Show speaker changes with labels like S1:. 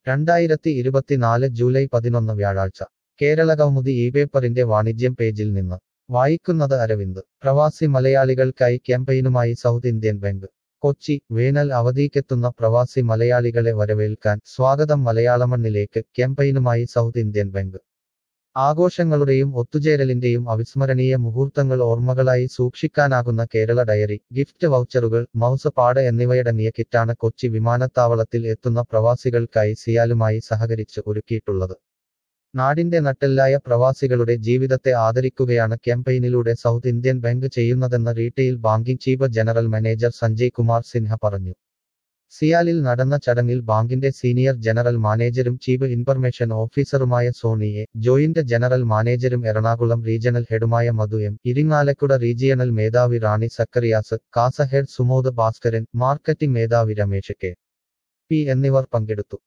S1: രണ്ടായിരത്തി ഇരുപത്തിനാല് ജൂലൈ പതിനൊന്ന് വ്യാഴാഴ്ച കേരള കൗമുദി ഈ പേപ്പറിന്റെ വാണിജ്യം പേജിൽ നിന്ന് വായിക്കുന്നത് അരവിന്ദ് പ്രവാസി മലയാളികൾക്കായി ക്യാമ്പയിനുമായി സൗത്ത് ഇന്ത്യൻ ബാങ്ക് കൊച്ചി വേനൽ അവധിക്കെത്തുന്ന പ്രവാസി മലയാളികളെ വരവേൽക്കാൻ സ്വാഗതം മലയാളമണ്ണിലേക്ക് ക്യാമ്പയിനുമായി സൗത്ത് ഇന്ത്യൻ ബാങ്ക് ആഘോഷങ്ങളുടെയും ഒത്തുചേരലിന്റെയും അവിസ്മരണീയ മുഹൂർത്തങ്ങൾ ഓർമ്മകളായി സൂക്ഷിക്കാനാകുന്ന കേരള ഡയറി ഗിഫ്റ്റ് വൗച്ചറുകൾ മൗസ് പാട് എന്നിവയടങ്ങിയ കിറ്റാണ് കൊച്ചി വിമാനത്താവളത്തിൽ എത്തുന്ന പ്രവാസികൾക്കായി സിയാലുമായി സഹകരിച്ച് ഒരുക്കിയിട്ടുള്ളത് നാടിന്റെ നട്ടെല്ലായ പ്രവാസികളുടെ ജീവിതത്തെ ആദരിക്കുകയാണ് ക്യാമ്പയിനിലൂടെ സൗത്ത് ഇന്ത്യൻ ബാങ്ക് ചെയ്യുന്നതെന്ന് retail banking chief general manager Sanjay Kumar Sinha പറഞ്ഞു സിയാലിൽ നടന്ന ചടങ്ങിൽ ബാങ്കിന്റെ സീനിയർ ജനറൽ മാനേജരും ചീഫ് ഇൻഫർമേഷൻ ഓഫീസറുമായ സോണിയെ ജോയിന്റ് ജനറൽ മാനേജരും എറണാകുളം റീജിയണൽ ഹെഡുമായ മധു എം ഇരിങ്ങാലക്കുട റീജിയണൽ മേധാവി Rani Zacharias CASA head Sumod Bhaskaran marketing മേധാവി രമേശ് കെ പി എന്നിവർ പങ്കെടുത്തു